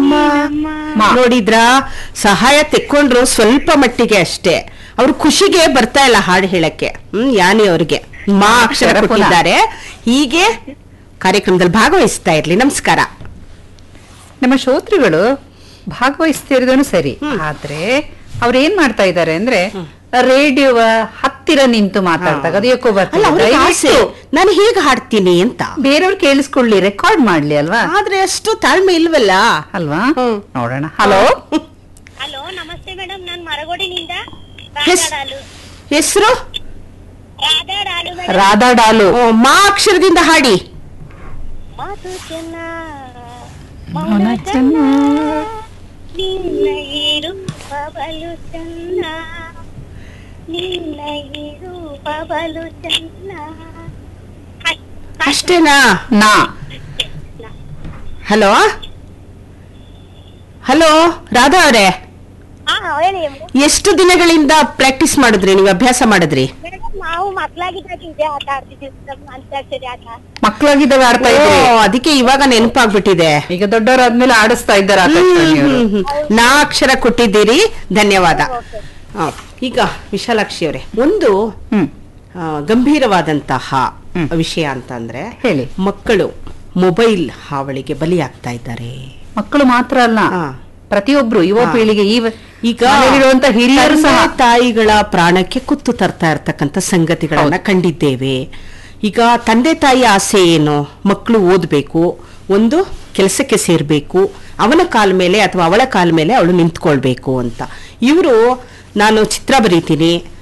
ನೋಡಿದ್ರ ಸಹಾಯ ತೆಕ್ಕೊಂಡ್ರು ಸ್ವಲ್ಪ ಮಟ್ಟಿಗೆ ಅಷ್ಟೇ ಅವ್ರ ಖುಷಿಗೆ ಬರ್ತಾ ಇಲ್ಲ ಹಾಡು ಹೇಳಕ್ಕೆ ಹ್ಮ್ ಯಾನಿ ಅವ್ರಿಗೆ ಮಾ ಅಕ್ಷರ ಅಕ್ಷರ ಪುನಃ. ಕೊಟ್ಟಿದ್ದಾರೆ ಹೀಗೆ ಕಾರ್ಯಕ್ರಮದಲ್ಲಿ ಭಾಗವಹಿಸ್ತಾ ಇರ್ಲಿ ನಮಸ್ಕಾರ ನಮ್ಮ ಶ್ರೋತೃಗಳು ಭಾಗವಹಿಸ್ತಿರೋದನ್ನು ಸರಿ ಆದ್ರೆ ಅವ್ರು ಏನ್ ಮಾಡ್ತಾ ಇದ್ದಾರೆ ಅಂದ್ರೆ ರೇಡಿಯೋ ಹತ್ತಿರ ನಿಂತು ಮಾತಾಡ್ದಾಗ ಅದು ಯಾಕೋ ಅಲ್ಲ ಬರ್ತದೆ ಅವ್ರಿಗೆ ಆಸೆ ದಯವಿಟ್ಟು ನಾನು ಹೀಗೆ ಹಾಡ್ತೀನಿ ಅಂತ ಬೇರೆಯವ್ರು ಕೇಳಿಸ್ಕೊಳ್ಳಿ ರೆಕಾರ್ಡ್ ಮಾಡ್ಲಿ ಅಲ್ವಾ ಆದ್ರೆ ಅಷ್ಟು ತಾಳ್ಮೆ ಇಲ್ವಲ್ಲ ಅಲ್ವಾ ಹ್ಮ್. ನೋಡೋಣ ಹಲೋ ಹಲೋ ನಮಸ್ತೆ ಮೇಡಮ್ ನಾನು ಮರಗೋಡಿನಿಂದ ಹೆಸ್- ರಾಧಾಡಾಲು ಹೆಸರು ರಾಧಾಡಾಲು ಮೇಡಮ್ ರಾಧಾ ಡಾಲು ಮಾ ಅಕ್ಷರದಿಂದ ಹಾಡಿ ಮಾತು ಚೆನ್ನ ಮೌನ ಮೌನ ಚೆನ್ನ. ಚೆನ್ನ ನಿನ್ನ ರೂಪ ಬಲು ಚೆನ್ನ ನಿನ್ನ ರೂಪ ಬಲು ಚೆನ್ನ ಅಷ್ಟ್- ಅಷ್ಟ್- ಅಷ್ಟೇನಾ ನಾ ಹಲೋ ಹಲೋ ರಾಧಾ ಅವರೇ ಹಾ ಹೇಳಿ ಎಷ್ಟು ದಿನಗಳಿಂದ ಪ್ರಾಕ್ಟೀಸ್ ಮಾಡಿದ್ರಿ ನೀವು ಅಭ್ಯಾಸ ಮಾಡಿದ್ರಿ ಮೇಡಮ್ ನಾವು ಮಕ್ಕಳಾಗಿದ್ದಾಗ ಇದೇ ಆಟ ಆಡ್ತಿದ್ವಿ ಮೇಡಮ್ ಅಂತ್ಯಾಕ್ಷರಿ ಆಟ ಮಕ್ಕಳಾಗಿದ್ದಾಗ ಆಡ್ತಾ ಇದ್ರಿ ಓ, ಅದಕ್ಕೆ ಇವಾಗ ನೆನಪಾಗ್ಬಿಟ್ಟಿದೆ ಈಗ ದೊಡ್ಡವರಾದ್ಮೇಲೆ ಆಡಿಸ್ತಾ ಇದ್ದಾರೆ ಆಕಾಶವಾಣಿಯವರು ಹ್ಮ್, ಹ್ಮ್, ಹ್ಮ್. ನಾ ಅಕ್ಷರ ಕೊಟ್ಟಿದ್ದೀರಿ ಧನ್ಯವಾದ ಆ, ಈಗ ವಿಶಾಲಾಕ್ಷಿ ಅವರೇ ಒಂದು ಹ್ಮ್ ಆ, ಗಂಭೀರವಾದಂತಹ ಹ್ಮ್. ವಿಷಯ ಅಂತ ಅಂದ್ರೆ ಹೇಳಿ ಮಕ್ಕಳು ಮೊಬೈಲ್ ಹಾವಳಿಗೆ ಬಲಿಯಾಗ್ತಾ ಇದ್ದಾರೆ ಮಕ್ಕಳು ಮಾತ್ರ ಅಲ್ಲ ಹಾ. ಪ್ರತಿಯೊಬ್ರು ಯುವ ಹಾ. ಪೀಳಿಗೆ ಈ ಈಗ ಮನೆಯಲ್ಲಿರುವಂತ ಹಿರಿಯರು ಸಹ ತಂದೆ ತಾಯಿಗಳ ಪ್ರಾಣಕ್ಕೆ ಕುತ್ತು ತರ್ತಾ ಇರ್ತಕ್ಕಂಥ ಸಂಗತಿಗಳನ್ನ ಕಂಡಿದ್ದೇವೆ ಈಗ ತಂದೆ ತಾಯಿ ಆಸೆ ಏನು ಮಕ್ಕಳು ಓದ್ಬೇಕು ಒಂದು ಕೆಲಸಕ್ಕೆ ಸೇರ್ಬೇಕು ಅವನ ಕಾಲ ಮೇಲೆ ಅಥವಾ ಅವಳ ಕಾಲ ಮೇಲೆ ಅವಳು ನಿಂತ್ಕೊಳ್ಬೇಕು ಅಂತ ಇವರು ನಾನು ಚಿತ್ರ ಬರೀತೀನಿ